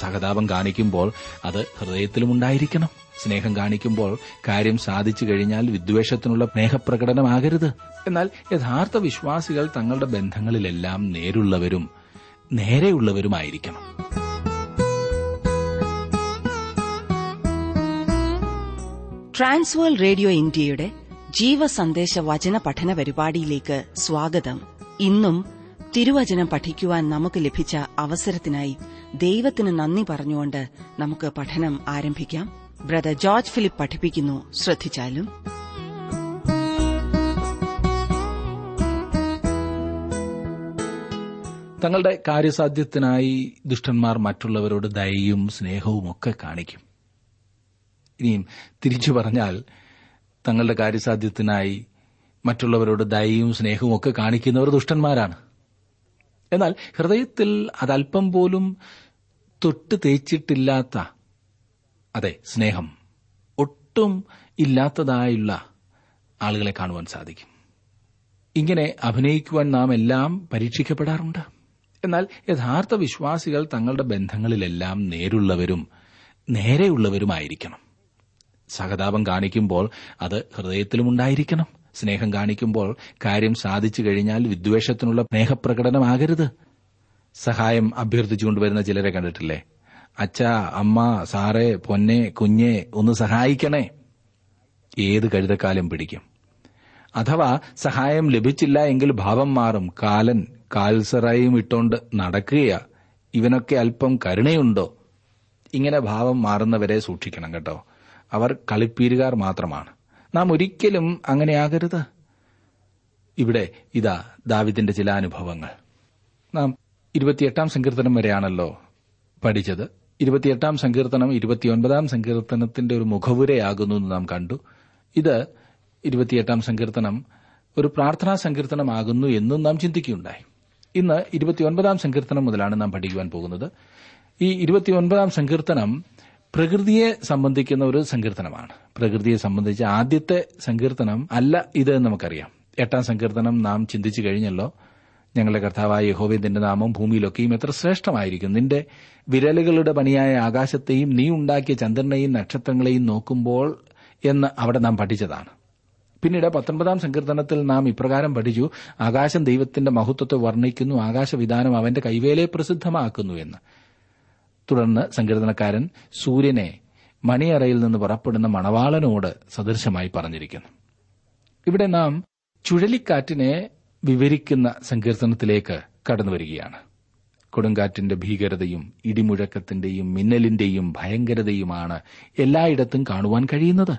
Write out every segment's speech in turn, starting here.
സഹതാപം കാണിക്കുമ്പോൾ അത് ഹൃദയത്തിലും ഉണ്ടായിരിക്കണം സ്നേഹം കാണിക്കുമ്പോൾ കാര്യം സാധിച്ചു കഴിഞ്ഞാൽ വിദ്വേഷത്തിനുള്ള സ്നേഹപ്രകടനമാകരുത് എന്നാൽ യഥാർത്ഥ വിശ്വാസികൾ തങ്ങളുടെ ബന്ധങ്ങളിലെല്ലാം നേരുള്ളവരും നേരെയുള്ളവരുമായിരിക്കണം ട്രാൻസ്വേൾ റേഡിയോ ഇന്ത്യയുടെ ജീവസന്ദേശ വചന പഠന പരിപാടിയിലേക്ക് സ്വാഗതം ഇന്നും തിരുവചനം പഠിക്കുവാൻ നമുക്ക് ലഭിച്ച അവസരത്തിനായി ദൈവത്തിന് നന്ദി പറഞ്ഞുകൊണ്ട് നമുക്ക് പഠനം ആരംഭിക്കാം ബ്രദർ ജോർജ് ഫിലിപ്പ് പഠിപ്പിക്കുന്നു ശ്രദ്ധിച്ചാലും തങ്ങളുടെ കാര്യസാധ്യത്തിനായി ദുഷ്ടന്മാർ മറ്റുള്ളവരോട് ദയയും സ്നേഹവും ഒക്കെ കാണിക്കും ഇനിയും തിരിച്ചു പറഞ്ഞാൽ തങ്ങളുടെ കാര്യസാധ്യത്തിനായി മറ്റുള്ളവരോട് ദയയും സ്നേഹവും ഒക്കെ കാണിക്കുന്നവർ ദുഷ്ടന്മാരാണ് എന്നാൽ ഹൃദയത്തിൽ അതല്പം പോലും തൊട്ട് തേച്ചിട്ടില്ലാത്ത അതെ സ്നേഹം ഒട്ടും ഇല്ലാത്തതായുള്ള ആളുകളെ കാണുവാൻ സാധിക്കും ഇങ്ങനെ അഭിനയിക്കുവാൻ നാം എല്ലാം പരീക്ഷിക്കപ്പെടാറുണ്ട് എന്നാൽ യഥാർത്ഥ വിശ്വാസികൾ തങ്ങളുടെ ബന്ധങ്ങളിലെല്ലാം നേരുള്ളവരും നേരെയുള്ളവരുമായിരിക്കണം സഹതാപം കാണിക്കുമ്പോൾ അത് ഹൃദയത്തിലും ഉണ്ടായിരിക്കണം സ്നേഹം കാണിക്കുമ്പോൾ കാര്യം സാധിച്ചു കഴിഞ്ഞാൽ വിദ്വേഷത്തിനുള്ള സ്നേഹപ്രകടനമാകരുത് സഹായം അഭ്യർത്ഥിച്ചുകൊണ്ടുവരുന്ന ചിലരെ കണ്ടിട്ടില്ലേ അച്ഛ അമ്മ സാറേ പൊന്നെ കുഞ്ഞെ ഒന്ന് സഹായിക്കണേ ഏത് കഴുതക്കാലം പിടിക്കും അഥവാ സഹായം ലഭിച്ചില്ല എങ്കിൽ ഭാവം മാറും കാലൻ കാൽസറായും ഇട്ടോണ്ട് നടക്കുക ഇവനൊക്കെ അല്പം കരുണയുണ്ടോ ഇങ്ങനെ ഭാവം മാറുന്നവരെ സൂക്ഷിക്കണം കേട്ടോ അവർ കളിപ്പീരുകാർ മാത്രമാണ് നാം ഒരിക്കലും അങ്ങനെയാകരുത് ഇവിടെ ഇതാ ദാവിദിന്റെ ചില അനുഭവങ്ങൾ നാം ഇരുപത്തിയെട്ടാം സങ്കീർത്തനം വരെയാണല്ലോ പഠിച്ചത് ഇരുപത്തിയെട്ടാം സങ്കീർത്തനം ഇരുപത്തിയൊൻപതാം സങ്കീർത്തനത്തിന്റെ ഒരു മുഖവുരയാകുന്നു എന്ന് നാം കണ്ടു ഇത് ഇരുപത്തിയെട്ടാം സങ്കീർത്തനം ഒരു പ്രാർത്ഥനാ സങ്കീർത്തനമാകുന്നു എന്നും നാം ചിന്തിക്കുകയുണ്ടായി ഇന്ന് ഇരുപത്തിയൊൻപതാം സങ്കീർത്തനം മുതലാണ് നാം പഠിക്കുവാൻ പോകുന്നത് ഈ ഇരുപത്തിയൊൻപതാം സങ്കീർത്തനം പ്രകൃതിയെ സംബന്ധിക്കുന്ന ഒരു സങ്കീർത്തനമാണ് പ്രകൃതിയെ സംബന്ധിച്ച ആദ്യത്തെ സങ്കീർത്തനം അല്ല ഇത് എന്ന് നമുക്കറിയാം എട്ടാം സങ്കീർത്തനം നാം ചിന്തിച്ചു കഴിഞ്ഞല്ലോ ഞങ്ങളുടെ കർത്താവായ യഹോവേ നിന്റെ നാമം ഭൂമിയിലൊക്കെയും എത്ര ശ്രേഷ്ഠമായിരിക്കും നിന്റെ വിരലുകളുടെ പണിയായ ആകാശത്തെയും നീ ഉണ്ടാക്കിയ ചന്ദ്രനെയും നക്ഷത്രങ്ങളെയും നോക്കുമ്പോൾ എന്ന് അവിടെ നാം പഠിച്ചതാണ് പിന്നീട് പത്തൊൻപതാം സങ്കീർത്തനത്തിൽ നാം ഇപ്രകാരം പഠിച്ചു ആകാശം ദൈവത്തിന്റെ മഹത്വത്തെ വർണ്ണിക്കുന്നു ആകാശവിധാനം അവന്റെ കൈവേലയെ പ്രസിദ്ധമാക്കുന്നു എന്ന് തുടർന്ന് സങ്കീർത്തനക്കാരൻ സൂര്യനെ മണിയറയിൽ നിന്ന് പുറപ്പെടുന്ന മണവാളനോട് സദൃശമായി പറഞ്ഞിരിക്കുന്നു ഇവിടെ നാം ചുഴലിക്കാറ്റിനെ വിവരിക്കുന്ന സങ്കീർത്തനത്തിലേക്ക് കടന്നുവരികയാണ് കൊടുങ്കാറ്റിന്റെ ഭീകരതയും ഇടിമുഴക്കത്തിന്റെയും മിന്നലിന്റെയും ഭയങ്കരതയുമാണ് എല്ലായിടത്തും കാണുവാൻ കഴിയുന്നത്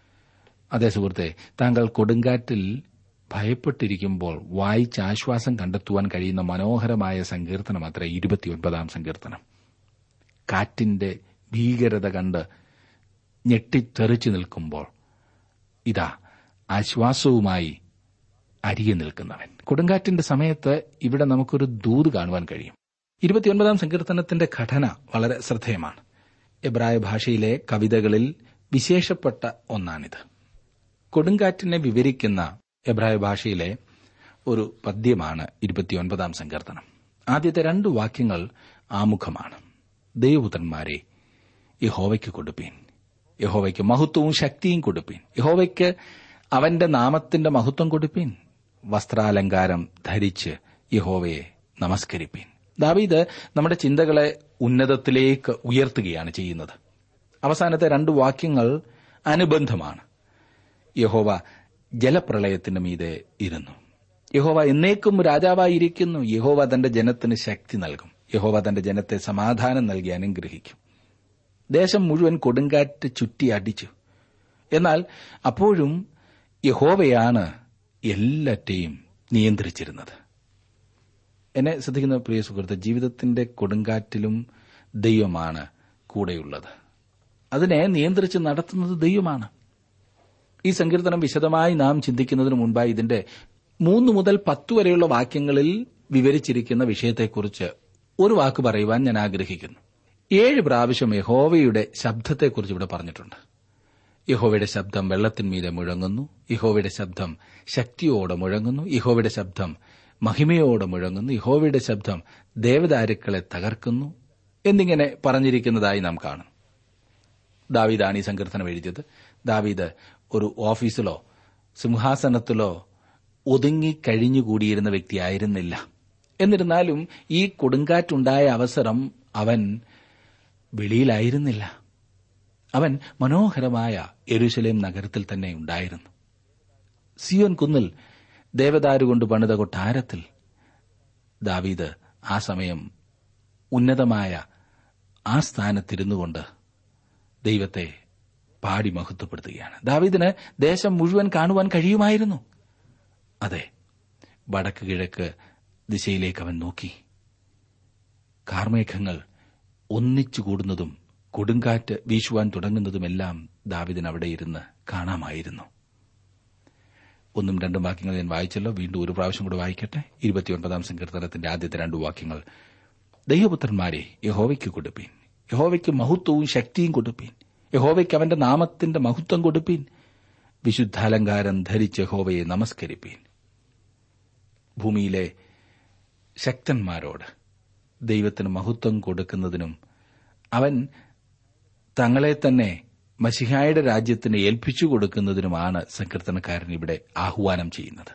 അതേ സുഹൃത്തെ താങ്കൾ കൊടുങ്കാറ്റിൽ ഭയപ്പെട്ടിരിക്കുമ്പോൾ വായിച്ച് ആശ്വാസം കണ്ടെത്തുവാൻ കഴിയുന്ന മനോഹരമായ സങ്കീർത്തനം അത്ര ഇരുപത്തിയൊൻപതാം സങ്കീർത്തനം കാറ്റിന്റെ ഭീകരത കണ്ട് ഞെട്ടിത്തെറിച്ചു നിൽക്കുമ്പോൾ ഇതാ ആശ്വാസവുമായി അരികെ നിൽക്കുന്നവൻ കൊടുങ്കാറ്റിന്റെ സമയത്ത് ഇവിടെ നമുക്കൊരു ദൂത് കാണുവാൻ കഴിയും ഇരുപത്തിയൊൻപതാം സങ്കീർത്തനത്തിന്റെ ഘടന വളരെ ശ്രദ്ധേയമാണ് എബ്രായ ഭാഷയിലെ കവിതകളിൽ വിശേഷപ്പെട്ട ഒന്നാണിത് കൊടുങ്കാറ്റിനെ വിവരിക്കുന്ന എബ്രായ ഭാഷയിലെ ഒരു പദ്യമാണ് ഇരുപത്തിയൊൻപതാം സങ്കീർത്തനം ആദ്യത്തെ രണ്ട് വാക്യങ്ങൾ ആമുഖമാണ് ദൈവപുത്രന്മാരെ യഹോവയ്ക്ക് കൊടുപ്പീൻ യഹോവയ്ക്ക് മഹത്വവും ശക്തിയും കൊടുപ്പീൻ യഹോവയ്ക്ക് അവന്റെ നാമത്തിന്റെ മഹത്വം കൊടുപ്പീൻ വസ്ത്രാലങ്കാരം ധരിച്ച് യഹോവയെ നമസ്കരിപ്പീൻ ദാവീദ് നമ്മുടെ ചിന്തകളെ ഉന്നതത്തിലേക്ക് ഉയർത്തുകയാണ് ചെയ്യുന്നത് അവസാനത്തെ രണ്ട് വാക്യങ്ങൾ അനുബന്ധമാണ് യഹോവ ജലപ്രളയത്തിന് മീതെ ഇരുന്നു യഹോവ എന്നേക്കും രാജാവായിരിക്കുന്നു യഹോവ തന്റെ ജനത്തിന് ശക്തി നൽകും യഹോവ തന്റെ ജനത്തെ സമാധാനം നൽകി അനുഗ്രഹിക്കും ദേശം മുഴുവൻ കൊടുങ്കാറ്റ് ചുറ്റി അടിച്ചു എന്നാൽ അപ്പോഴും യഹോവയാണ് എല്ലാറ്റെയും നിയന്ത്രിച്ചിരുന്നത് എന്നെ ശ്രദ്ധിക്കുന്ന പ്രിയ സുഹൃത്ത് ജീവിതത്തിന്റെ കൊടുങ്കാറ്റിലും ദൈവമാണ് കൂടെയുള്ളത് അതിനെ നിയന്ത്രിച്ച് നടത്തുന്നത് ദൈവമാണ് ഈ സങ്കീർത്തനം വിശദമായി നാം ചിന്തിക്കുന്നതിന് മുൻപായി ഇതിന്റെ മൂന്ന് മുതൽ പത്ത് വരെയുള്ള വാക്യങ്ങളിൽ വിവരിച്ചിരിക്കുന്ന വിഷയത്തെക്കുറിച്ച് ഒരു വാക്ക് പറയുവാൻ ഞാൻ ആഗ്രഹിക്കുന്നു ഏഴ് പ്രാവശ്യം യഹോവയുടെ ശബ്ദത്തെക്കുറിച്ച് ഇവിടെ പറഞ്ഞിട്ടുണ്ട് യഹോവയുടെ ശബ്ദം വെള്ളത്തിന്മീതെ മുഴങ്ങുന്നു യഹോവയുടെ ശബ്ദം ശക്തിയോടെ മുഴങ്ങുന്നു യഹോവയുടെ ശബ്ദം മഹിമയോടെ മുഴങ്ങുന്നു യഹോവയുടെ ശബ്ദം ദേവദാരുക്കളെ തകർക്കുന്നു എന്നിങ്ങനെ പറഞ്ഞിരിക്കുന്നതായി നാം കാണും ദാവീദാണ് ഈ സങ്കീർത്തനം എഴുതിയത് ദാവീദ് ഒരു ഓഫീസിലോ സിംഹാസനത്തിലോ ഒതുങ്ങി കഴിഞ്ഞുകൂടിയിരുന്ന വ്യക്തിയായിരുന്നില്ല എന്നിരുന്നാലും ഈ കൊടുങ്കാറ്റുണ്ടായ അവസരം അവൻ വെളിയിലായിരുന്നില്ല അവൻ മനോഹരമായ എരുശലേം നഗരത്തിൽ തന്നെ ഉണ്ടായിരുന്നു സിയോൻ കുന്നിൽ ദേവദാരുകൊണ്ട് പണിത കൊട്ടാരത്തിൽ ദാവീദ് ആ സമയം ഉന്നതമായ ആ സ്ഥാനത്തിരുന്നുകൊണ്ട് ദൈവത്തെ പാടി മഹത്വപ്പെടുത്തുകയാണ് ദാവീദിന് ദേശം മുഴുവൻ കാണുവാൻ കഴിയുമായിരുന്നു അതെ വടക്ക് കിഴക്ക് ദിശയിലേക്ക് അവൻ നോക്കി കാർമേഘങ്ങൾ ഒന്നിച്ചു കൂടുന്നതും കൊടുങ്കാറ്റ് വീശുവാൻ തുടങ്ങുന്നതുമെല്ലാം ദാവിദിന് അവിടെ ഇരുന്ന് കാണാമായിരുന്നു ഒന്നും രണ്ടും വാക്യങ്ങൾ ഞാൻ വായിച്ചല്ലോ വീണ്ടും ഒരു പ്രാവശ്യം കൂടെ വായിക്കട്ടെ ഇരുപത്തിയൊൻപതാം സങ്കീർത്തനത്തിന്റെ ആദ്യത്തെ രണ്ടു വാക്യങ്ങൾ ദൈവപുത്രന്മാരെ യഹോവയ്ക്ക് കൊടുപ്പീൻ യഹോവയ്ക്ക് മഹത്വവും ശക്തിയും കൊടുപ്പീൻ യഹോവയ്ക്ക് അവന്റെ നാമത്തിന്റെ മഹത്വം കൊടുപ്പീൻ വിശുദ്ധാലങ്കാരം ധരിച്ച് യഹോവയെ നമസ്കരിപ്പീൻ ഭൂമിയിലെ ശക്തന്മാരോട് ദൈവത്തിന് മഹത്വം കൊടുക്കുന്നതിനും അവൻ തങ്ങളെ തന്നെ മഷിഹായുടെ രാജ്യത്തിന് ഏൽപ്പിച്ചു കൊടുക്കുന്നതിനുമാണ് സങ്കീർത്തനക്കാരൻ ഇവിടെ ആഹ്വാനം ചെയ്യുന്നത്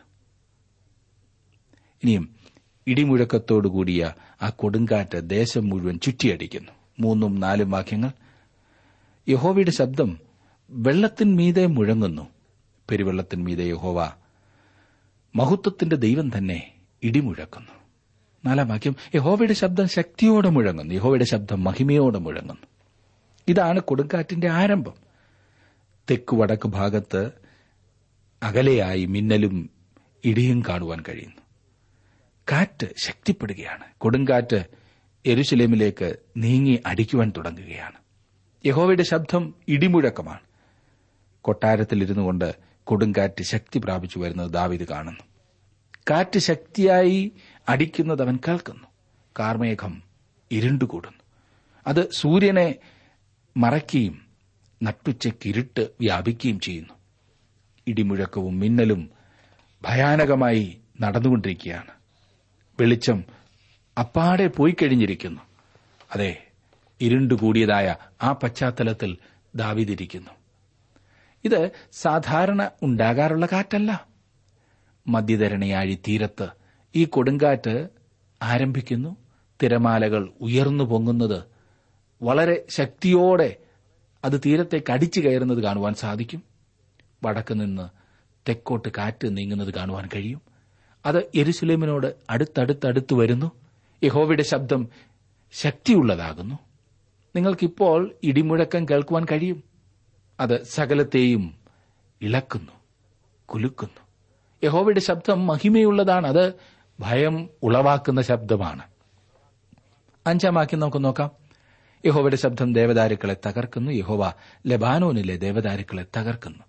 ഇനിയും ഇടിമുഴക്കത്തോടുകൂടിയ ആ കൊടുങ്കാറ്റ് ദേശം മുഴുവൻ ചുറ്റിയടിക്കുന്നു മൂന്നും നാലും വാക്യങ്ങൾ യഹോവയുടെ ശബ്ദം വെള്ളത്തിന്മീതെ മുഴങ്ങുന്നു പെരുവെള്ളത്തിന്മീതെ യഹോവ മഹത്വത്തിന്റെ ദൈവം തന്നെ ഇടിമുഴക്കുന്നു നാലാം വാക്യം യഹോവയുടെ ശബ്ദം ശക്തിയോടെ മുഴങ്ങുന്നു യഹോവയുടെ ശബ്ദം മഹിമയോടെ മുഴങ്ങുന്നു ഇതാണ് കൊടുങ്കാറ്റിന്റെ ആരംഭം തെക്ക് വടക്ക് ഭാഗത്ത് അകലെയായി മിന്നലും ഇടിയും കാണുവാൻ കഴിയുന്നു കാറ്റ് ശക്തിപ്പെടുകയാണ് കൊടുങ്കാറ്റ് എരുശലേമിലേക്ക് നീങ്ങി അടിക്കുവാൻ തുടങ്ങുകയാണ് യഹോവയുടെ ശബ്ദം ഇടിമുഴക്കമാണ് കൊട്ടാരത്തിലിരുന്നു കൊണ്ട് കൊടുങ്കാറ്റ് ശക്തി പ്രാപിച്ചു വരുന്നത് ദാവിത് കാണുന്നു കാറ്റ് ശക്തിയായി അടിക്കുന്നത് അവൻ കേൾക്കുന്നു കാർമേഘം ഇരുണ്ടുകൂടുന്നു അത് സൂര്യനെ മറയ്ക്കുകയും നട്ടുച്ചയ്ക്കിരുട്ട് വ്യാപിക്കുകയും ചെയ്യുന്നു ഇടിമുഴക്കവും മിന്നലും ഭയാനകമായി നടന്നുകൊണ്ടിരിക്കുകയാണ് വെളിച്ചം അപ്പാടെ പോയി കഴിഞ്ഞിരിക്കുന്നു അതെ ഇരുണ്ടുകൂടിയതായ ആ പശ്ചാത്തലത്തിൽ ദാവിതിരിക്കുന്നു ഇത് സാധാരണ ഉണ്ടാകാറുള്ള കാറ്റല്ല മധ്യധരണയാഴി തീരത്ത് ഈ കൊടുങ്കാറ്റ് ആരംഭിക്കുന്നു തിരമാലകൾ ഉയർന്നു പൊങ്ങുന്നത് വളരെ ശക്തിയോടെ അത് തീരത്തേക്ക് അടിച്ചു കയറുന്നത് കാണുവാൻ സാധിക്കും വടക്ക് നിന്ന് തെക്കോട്ട് കാറ്റ് നീങ്ങുന്നത് കാണുവാൻ കഴിയും അത് എരുസലേമിനോട് അടുത്തടുത്തടുത്ത് വരുന്നു യഹോവയുടെ ശബ്ദം ശക്തിയുള്ളതാകുന്നു നിങ്ങൾക്കിപ്പോൾ ഇടിമുഴക്കം കേൾക്കുവാൻ കഴിയും അത് സകലത്തെയും ഇളക്കുന്നു കുലുക്കുന്നു യഹോവയുടെ ശബ്ദം മഹിമയുള്ളതാണ് അത് ഭയം ഉളവാക്കുന്ന ശബ്ദമാണ് അഞ്ചാം വാക്യം നമുക്ക് നോക്കാം യഹോവയുടെ ശബ്ദം ദേവദാരുക്കളെ തകർക്കുന്നു യഹോവ ലബാനോനിലെ ദേവദാരുക്കളെ തകർക്കുന്നു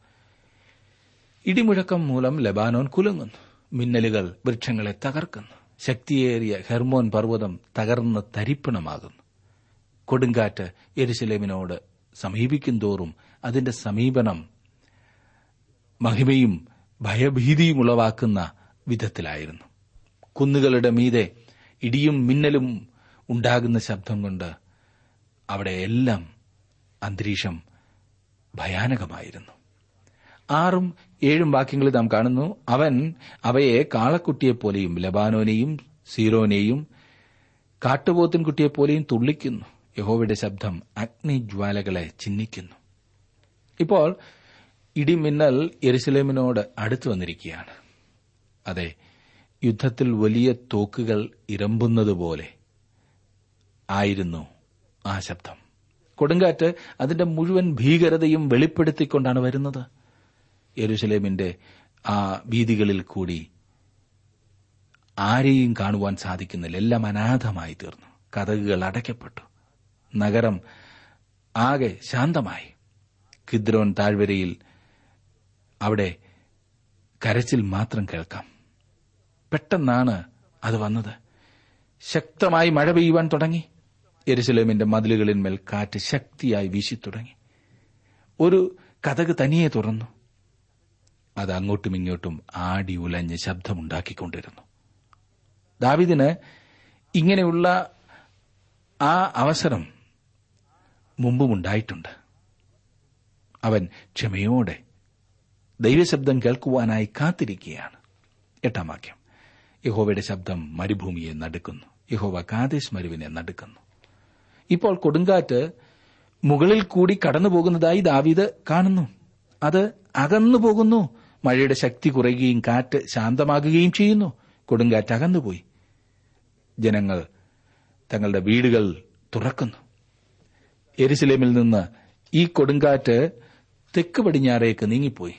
ഇടിമുഴക്കം മൂലം ലബാനോൻ കുലുങ്ങുന്നു മിന്നലുകൾ വൃക്ഷങ്ങളെ തകർക്കുന്നു ശക്തിയേറിയ ഹെർമോൻ പർവ്വതം തകർന്ന് തരിപ്പണമാകുന്നു കൊടുങ്കാറ്റ് എരുസലേമിനോട് സമീപിക്കും തോറും അതിന്റെ സമീപനം മഹിമയും ഭയഭീതിയും ഉളവാക്കുന്ന വിധത്തിലായിരുന്നു കുന്നുകളുടെ മീതെ ഇടിയും മിന്നലും ഉണ്ടാകുന്ന ശബ്ദം കൊണ്ട് അവിടെ എല്ലാം അന്തരീക്ഷം ഭയാനകമായിരുന്നു ആറും ഏഴും വാക്യങ്ങളിൽ നാം കാണുന്നു അവൻ അവയെ കാളക്കുട്ടിയെപ്പോലെയും ലബാനോനെയും സീറോനെയും കാട്ടുപോത്തിൻകുട്ടിയെപ്പോലെയും തുള്ളിക്കുന്നു യഹോവയുടെ ശബ്ദം അഗ്നിജ്വാലകളെ ചിഹ്നിക്കുന്നു ഇപ്പോൾ ഇടിമിന്നൽ യെരുസലേമിനോട് അടുത്തു വന്നിരിക്കുകയാണ് അതെ യുദ്ധത്തിൽ വലിയ തോക്കുകൾ ഇരമ്പുന്നതുപോലെ ആയിരുന്നു ആ ശബ്ദം കൊടുങ്കാറ്റ് അതിന്റെ മുഴുവൻ ഭീകരതയും വെളിപ്പെടുത്തിക്കൊണ്ടാണ് വരുന്നത് യെരുസലേമിന്റെ ആ വീതികളിൽ കൂടി ആരെയും കാണുവാൻ സാധിക്കുന്നില്ല എല്ലാം അനാഥമായി തീർന്നു കഥകുകൾ അടയ്ക്കപ്പെട്ടു നഗരം ആകെ ശാന്തമായി കിദ്രോൻ താഴ്വരയിൽ അവിടെ കരച്ചിൽ മാത്രം കേൾക്കാം പെട്ടെന്നാണ് അത് വന്നത് ശക്തമായി മഴ പെയ്യുവാൻ തുടങ്ങി എരുസലേമിന്റെ മതിലുകളിന്മേൽ കാറ്റ് ശക്തിയായി വീശിത്തുടങ്ങി ഒരു കഥക് തനിയെ തുറന്നു അത് അങ്ങോട്ടും ഇങ്ങോട്ടും ആടി ഉലഞ്ഞ് ശബ്ദമുണ്ടാക്കിക്കൊണ്ടിരുന്നു ദാവിദിന് ഇങ്ങനെയുള്ള ആ അവസരം മുമ്പുമുണ്ടായിട്ടുണ്ട് അവൻ ക്ഷമയോടെ ദൈവശബ്ദം കേൾക്കുവാനായി കാത്തിരിക്കുകയാണ് എട്ടാം വാക്യം യഹോവയുടെ ശബ്ദം മരുഭൂമിയെ നടുക്കുന്നു യഹോവ കാദേശ് മരുവിനെ നടുക്കുന്നു ഇപ്പോൾ കൊടുങ്കാറ്റ് മുകളിൽ കൂടി കടന്നു പോകുന്നതായി ദാവീദ് കാണുന്നു അത് അകന്നു പോകുന്നു മഴയുടെ ശക്തി കുറയുകയും കാറ്റ് ശാന്തമാകുകയും ചെയ്യുന്നു കൊടുങ്കാറ്റ് അകന്നുപോയി ജനങ്ങൾ തങ്ങളുടെ വീടുകൾ തുറക്കുന്നു എരുസലേമിൽ നിന്ന് ഈ കൊടുങ്കാറ്റ് തെക്ക് പടിഞ്ഞാറേക്ക് നീങ്ങിപ്പോയി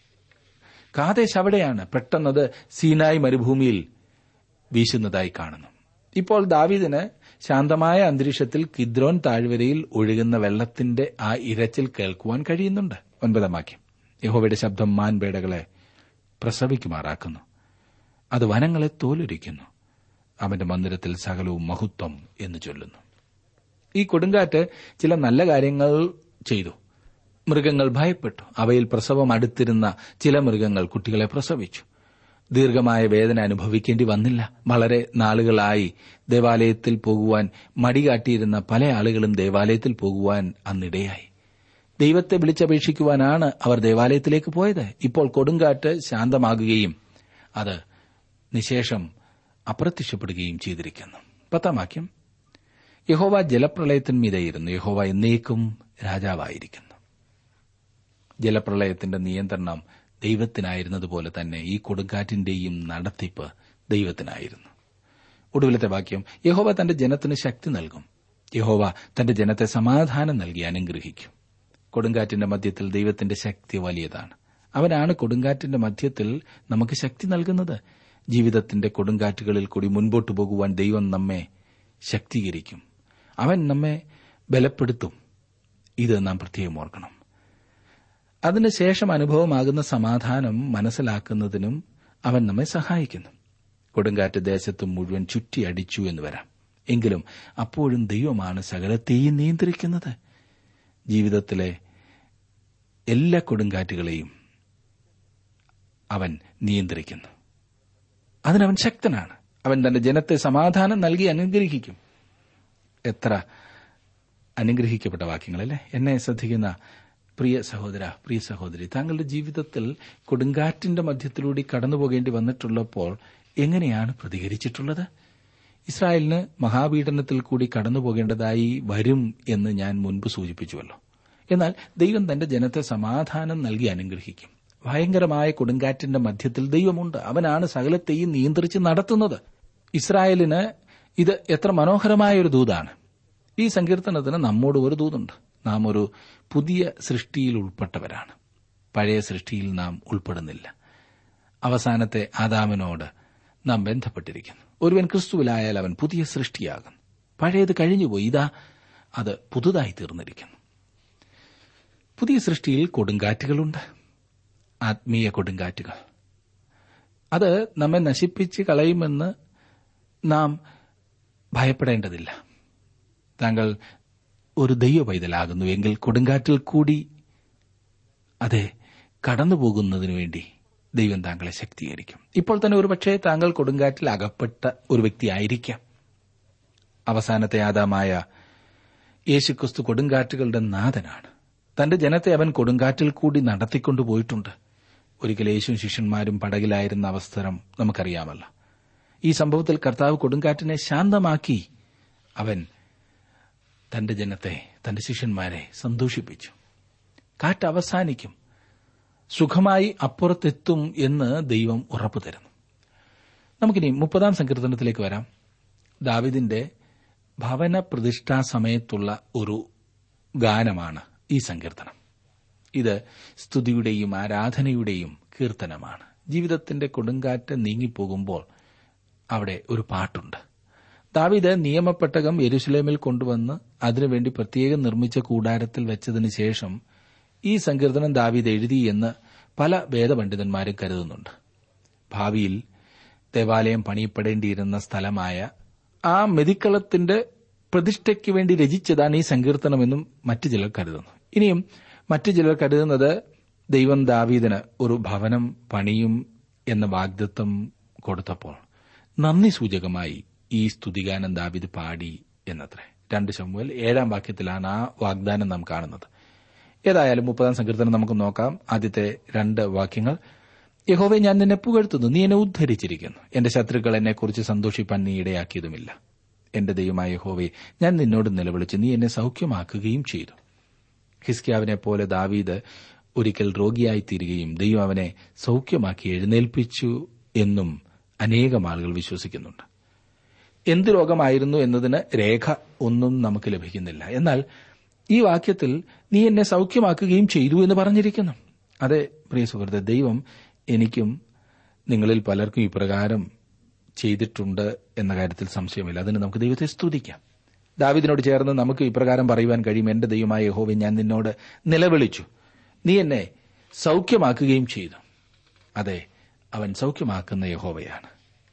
കാദേശ് അവിടെയാണ് പെട്ടെന്നത് സീനായ് മരുഭൂമിയിൽ വീശുന്നതായി കാണുന്നു ഇപ്പോൾ ദാവീദിന് ശാന്തമായ അന്തരീക്ഷത്തിൽ കിദ്രോൻ താഴ്വരയിൽ ഒഴുകുന്ന വെള്ളത്തിന്റെ ആ ഇരച്ചിൽ കേൾക്കുവാൻ കഴിയുന്നുണ്ട് ഒൻപതാം വാക്യം യഹോവയുടെ ശബ്ദം മാൻപേടകളെ പ്രസവിക്കുമാറാക്കുന്നു അത് വനങ്ങളെ തോലുരിക്കുന്നു അവന്റെ മന്ദിരത്തിൽ സകലവും മഹത്വം എന്ന് ചൊല്ലുന്നു ഈ കൊടുങ്കാറ്റ് ചില നല്ല കാര്യങ്ങൾ ചെയ്തു മൃഗങ്ങൾ ഭയപ്പെട്ടു അവയിൽ പ്രസവം അടുത്തിരുന്ന ചില മൃഗങ്ങൾ കുട്ടികളെ പ്രസവിച്ചു ദീർഘമായ വേദന അനുഭവിക്കേണ്ടി വന്നില്ല വളരെ നാളുകളായി ദേവാലയത്തിൽ പോകുവാൻ മടികാട്ടിയിരുന്ന പല ആളുകളും ദേവാലയത്തിൽ പോകുവാൻ അന്നിടയായി ദൈവത്തെ വിളിച്ചപേക്ഷിക്കുവാനാണ് അവർ ദേവാലയത്തിലേക്ക് പോയത് ഇപ്പോൾ കൊടുങ്കാറ്റ് ശാന്തമാകുകയും അത് നിശേഷം അപ്രത്യക്ഷപ്പെടുകയും ചെയ്തിരിക്കുന്നു പത്താം വാക്യം യഹോവ ജലപ്രളയത്തിന്മീതെയിരുന്നു യഹോവ എന്നേക്കും രാജാവായിരിക്കുന്നു ജലപ്രളയത്തിന്റെ നിയന്ത്രണം ദൈവത്തിനായിരുന്നതുപോലെ തന്നെ ഈ കൊടുങ്കാറ്റിന്റെയും നടത്തിപ്പ് ദൈവത്തിനായിരുന്നു ഒടുവിലത്തെ വാക്യം യഹോവ തന്റെ ജനത്തിന് ശക്തി നൽകും യഹോവ തന്റെ ജനത്തെ സമാധാനം നൽകി അനുഗ്രഹിക്കും കൊടുങ്കാറ്റിന്റെ മധ്യത്തിൽ ദൈവത്തിന്റെ ശക്തി വലിയതാണ് അവനാണ് കൊടുങ്കാറ്റിന്റെ മധ്യത്തിൽ നമുക്ക് ശക്തി നൽകുന്നത് ജീവിതത്തിന്റെ കൊടുങ്കാറ്റുകളിൽ കൂടി മുൻപോട്ടു പോകുവാൻ ദൈവം നമ്മെ ശക്തീകരിക്കും അവൻ നമ്മെ ബലപ്പെടുത്തും ഇത് നാം പ്രത്യേകം ഓർക്കണം അതിനുശേഷം അനുഭവമാകുന്ന സമാധാനം മനസ്സിലാക്കുന്നതിനും അവൻ നമ്മെ സഹായിക്കുന്നു കൊടുങ്കാറ്റ് ദേശത്ത് മുഴുവൻ ചുറ്റിയടിച്ചു എന്ന് വരാം എങ്കിലും അപ്പോഴും ദൈവമാണ് സകലത്തെയും നിയന്ത്രിക്കുന്നത് ജീവിതത്തിലെ എല്ലാ കൊടുങ്കാറ്റുകളെയും അവൻ നിയന്ത്രിക്കുന്നു അതിനവൻ ശക്തനാണ് അവൻ തന്റെ ജനത്തെ സമാധാനം നൽകി അനുഗ്രഹിക്കും എത്ര അനുഗ്രഹിക്കപ്പെട്ട വാക്യങ്ങളല്ലേ എന്നെ ശ്രദ്ധിക്കുന്ന പ്രിയ സഹോദര പ്രിയ സഹോദരി താങ്കളുടെ ജീവിതത്തിൽ കൊടുങ്കാറ്റിന്റെ മധ്യത്തിലൂടെ കടന്നുപോകേണ്ടി വന്നിട്ടുള്ളപ്പോൾ എങ്ങനെയാണ് പ്രതികരിച്ചിട്ടുള്ളത് ഇസ്രായേലിന് മഹാപീഡനത്തിൽ കൂടി കടന്നുപോകേണ്ടതായി വരും എന്ന് ഞാൻ മുൻപ് സൂചിപ്പിച്ചുവല്ലോ എന്നാൽ ദൈവം തന്റെ ജനത്തെ സമാധാനം നൽകി അനുഗ്രഹിക്കും ഭയങ്കരമായ കൊടുങ്കാറ്റിന്റെ മധ്യത്തിൽ ദൈവമുണ്ട് അവനാണ് സകലത്തെയും നിയന്ത്രിച്ച് നടത്തുന്നത് ഇസ്രായേലിന് ഇത് എത്ര മനോഹരമായ ഒരു ദൂതാണ് ഈ സങ്കീർത്തനത്തിന് നമ്മോട് ഒരു ദൂതുണ്ട് നാം ഒരു പുതിയ സൃഷ്ടിയിൽ ഉൾപ്പെട്ടവരാണ് പഴയ സൃഷ്ടിയിൽ നാം ഉൾപ്പെടുന്നില്ല അവസാനത്തെ ആദാമിനോട് നാം ബന്ധപ്പെട്ടിരിക്കുന്നു ഒരുവൻ ക്രിസ്തുവിലായാൽ അവൻ പുതിയ സൃഷ്ടിയാകും പഴയത് കഴിഞ്ഞുപോയി ഇതാ അത് പുതുതായി തീർന്നിരിക്കുന്നു പുതിയ സൃഷ്ടിയിൽ കൊടുങ്കാറ്റുകളുണ്ട് ആത്മീയ കൊടുങ്കാറ്റുകൾ അത് നമ്മെ നശിപ്പിച്ച് കളയുമെന്ന് നാം ഭയപ്പെടേണ്ടതില്ല താങ്കൾ ഒരു ദൈവ പൈതലാകുന്നു എങ്കിൽ കൊടുങ്കാറ്റിൽ കൂടി അതെ കടന്നുപോകുന്നതിനു വേണ്ടി ദൈവം താങ്കളെ ശക്തീകരിക്കും ഇപ്പോൾ തന്നെ ഒരുപക്ഷെ താങ്കൾ കൊടുങ്കാറ്റിൽ അകപ്പെട്ട ഒരു വ്യക്തിയായിരിക്കാം അവസാനത്തെ ആദാമായ യേശുക്രിസ്തു കൊടുങ്കാറ്റുകളുടെ നാഥനാണ് തന്റെ ജനത്തെ അവൻ കൊടുങ്കാറ്റിൽ കൂടി നടത്തിക്കൊണ്ടുപോയിട്ടുണ്ട് ഒരിക്കൽ യേശു ശിഷ്യന്മാരും പടകിലായിരുന്ന അവസരം നമുക്കറിയാമല്ലോ ഈ സംഭവത്തിൽ കർത്താവ് കൊടുങ്കാറ്റിനെ ശാന്തമാക്കി അവൻ തന്റെ ജനത്തെ തന്റെ ശിഷ്യന്മാരെ സന്തോഷിപ്പിച്ചു കാറ്റ് അവസാനിക്കും സുഖമായി അപ്പുറത്തെത്തും എന്ന് ദൈവം ഉറപ്പു തരുന്നു നമുക്കിനി മുപ്പതാം സങ്കീർത്തനത്തിലേക്ക് വരാം ദാവിദിന്റെ ഭവന പ്രതിഷ്ഠാ സമയത്തുള്ള ഒരു ഗാനമാണ് ഈ സങ്കീർത്തനം ഇത് സ്തുതിയുടെയും ആരാധനയുടെയും കീർത്തനമാണ് ജീവിതത്തിന്റെ കൊടുങ്കാറ്റ് നീങ്ങിപ്പോകുമ്പോൾ അവിടെ ഒരു പാട്ടുണ്ട് ദാവിദ് നിയമപ്പെട്ടകം യെരുസലേമിൽ കൊണ്ടുവന്ന് അതിനുവേണ്ടി പ്രത്യേകം നിർമ്മിച്ച കൂടാരത്തിൽ വെച്ചതിന് ശേഷം ഈ സങ്കീർത്തനം ദാവീദ് എഴുതി എന്ന് പല വേദപണ്ഡിതന്മാരും കരുതുന്നുണ്ട് ഭാവിയിൽ ദേവാലയം പണിയപ്പെടേണ്ടിയിരുന്ന സ്ഥലമായ ആ മെതിക്കളത്തിന്റെ പ്രതിഷ്ഠയ്ക്ക് വേണ്ടി രചിച്ചതാണ് ഈ സങ്കീർത്തനമെന്നും മറ്റു ചിലർ കരുതുന്നു ഇനിയും മറ്റു ചിലർ കരുതുന്നത് ദൈവം ദാവീദിന് ഒരു ഭവനം പണിയും എന്ന വാഗ്ദത്വം കൊടുത്തപ്പോൾ നന്ദി സൂചകമായി ഈ സ്തുതിഗാനം ദാവീദ് പാടി എന്നത്രേ രണ്ട് ശമുവൽ ഏഴാം വാക്യത്തിലാണ് ആ വാഗ്ദാനം നാം കാണുന്നത് ഏതായാലും മുപ്പതാം സങ്കീർത്തനം നമുക്ക് നോക്കാം ആദ്യത്തെ രണ്ട് വാക്യങ്ങൾ യഹോവെ ഞാൻ നിന്നെ പുകഴ്ത്തുന്നു നീ എന്നെ ഉദ്ധരിച്ചിരിക്കുന്നു എന്റെ ശത്രുക്കൾ എന്നെക്കുറിച്ച് സന്തോഷിപ്പാൻ നീ ഇടയാക്കിയതുമില്ല എന്റെ ദൈവമായ യഹോവെ ഞാൻ നിന്നോട് നിലവിളിച്ച് നീ എന്നെ സൌഖ്യമാക്കുകയും ചെയ്തു ഹിസ്കിയാവിനെ പോലെ ദാവീദ് ഒരിക്കൽ രോഗിയായിത്തീരുകയും ദൈവം അവനെ സൌഖ്യമാക്കി എഴുന്നേൽപ്പിച്ചു എന്നും അനേകം ആളുകൾ വിശ്വസിക്കുന്നുണ്ട് എന്ത് രോഗമായിരുന്നു എന്നതിന് രേഖ ഒന്നും നമുക്ക് ലഭിക്കുന്നില്ല എന്നാൽ ഈ വാക്യത്തിൽ നീ എന്നെ സൌഖ്യമാക്കുകയും ചെയ്തു എന്ന് പറഞ്ഞിരിക്കുന്നു അതെ പ്രിയ സുഹൃത്തെ ദൈവം എനിക്കും നിങ്ങളിൽ പലർക്കും ഇപ്രകാരം ചെയ്തിട്ടുണ്ട് എന്ന കാര്യത്തിൽ സംശയമില്ല അതിന് നമുക്ക് ദൈവത്തെ സ്തുതിക്കാം ദാവിദിനോട് ചേർന്ന് നമുക്ക് ഇപ്രകാരം പറയുവാൻ കഴിയും എന്റെ ദൈവമായ യഹോവെ ഞാൻ നിന്നോട് നിലവിളിച്ചു നീ എന്നെ സൌഖ്യമാക്കുകയും ചെയ്തു അതെ അവൻ സൌഖ്യമാക്കുന്ന യഹോവയാണ്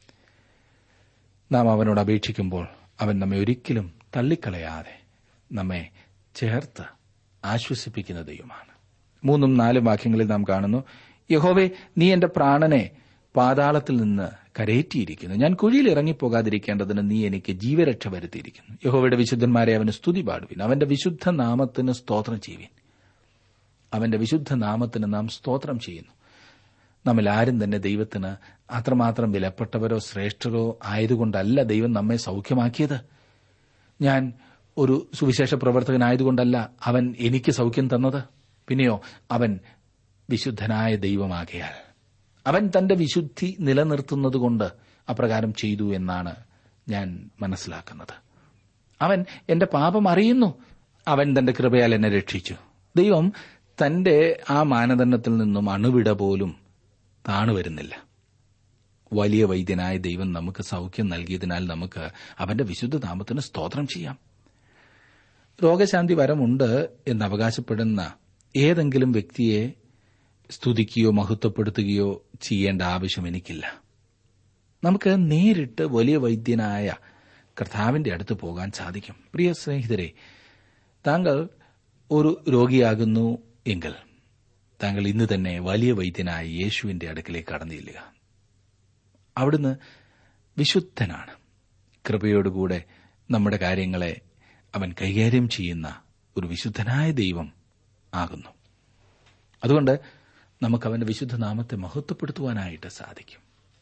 നാം അവനോട് അപേക്ഷിക്കുമ്പോൾ അവൻ നമ്മെ ഒരിക്കലും തള്ളിക്കളയാതെ നമ്മെ ചേർത്ത് ആശ്വസിപ്പിക്കുന്ന ദൈവമാണ് മൂന്നും നാലും വാക്യങ്ങളിൽ നാം കാണുന്നു യഹോവെ നീ എന്റെ പ്രാണനെ പാതാളത്തിൽ നിന്ന് കരയേറ്റിയിരിക്കുന്നു ഞാൻ കുഴിയിൽ ഇറങ്ങിപ്പോകാതിരിക്കേണ്ടതിന് നീ എനിക്ക് ജീവരക്ഷ വരുത്തിയിരിക്കുന്നു യഹോവയുടെ വിശുദ്ധന്മാരെ അവന് സ്തുതി പാടുവിൻ അവന്റെ വിശുദ്ധ നാമത്തിന് സ്തോത്രം ചെയ്യുവിൻ അവന്റെ വിശുദ്ധ നാമത്തിന് നാം സ്തോത്രം ചെയ്യുന്നു നമ്മിൽ ആരും തന്നെ ദൈവത്തിന് അത്രമാത്രം വിലപ്പെട്ടവരോ ശ്രേഷ്ഠരോ ആയതുകൊണ്ടല്ല ദൈവം നമ്മെ സൌഖ്യമാക്കിയത് ഞാൻ ഒരു സുവിശേഷ പ്രവർത്തകനായതുകൊണ്ടല്ല അവൻ എനിക്ക് സൌഖ്യം തന്നത് പിന്നെയോ അവൻ വിശുദ്ധനായ ദൈവമാകയാൽ അവൻ തന്റെ വിശുദ്ധി നിലനിർത്തുന്നതുകൊണ്ട് അപ്രകാരം ചെയ്തു എന്നാണ് ഞാൻ മനസ്സിലാക്കുന്നത് അവൻ എന്റെ പാപം അറിയുന്നു അവൻ തന്റെ കൃപയാൽ എന്നെ രക്ഷിച്ചു ദൈവം തന്റെ ആ മാനദണ്ഡത്തിൽ നിന്നും അണുവിട പോലും താണുവരുന്നില്ല വലിയ വൈദ്യനായ ദൈവം നമുക്ക് സൌഖ്യം നൽകിയതിനാൽ നമുക്ക് അവന്റെ വിശുദ്ധ നാമത്തിന് സ്തോത്രം ചെയ്യാം രോഗശാന്തി വരമുണ്ട് എന്ന് അവകാശപ്പെടുന്ന ഏതെങ്കിലും വ്യക്തിയെ സ്തുതിക്കുകയോ മഹത്വപ്പെടുത്തുകയോ ചെയ്യേണ്ട ആവശ്യം എനിക്കില്ല നമുക്ക് നേരിട്ട് വലിയ വൈദ്യനായ കർത്താവിന്റെ അടുത്ത് പോകാൻ സാധിക്കും പ്രിയ സ്നേഹിതരെ താങ്കൾ ഒരു രോഗിയാകുന്നു എങ്കിൽ താങ്കൾ ഇന്ന് തന്നെ വലിയ വൈദ്യനായ യേശുവിന്റെ അടുക്കിലേക്ക് കടന്നു ചെല്ലുക അവിടുന്ന് വിശുദ്ധനാണ് കൃപയോടുകൂടെ നമ്മുടെ കാര്യങ്ങളെ അവൻ കൈകാര്യം ചെയ്യുന്ന ഒരു വിശുദ്ധനായ ദൈവം ആകുന്നു അതുകൊണ്ട് നമുക്ക് അവന്റെ വിശുദ്ധ നാമത്തെ മഹത്വപ്പെടുത്തുവാനായിട്ട് സാധിക്കും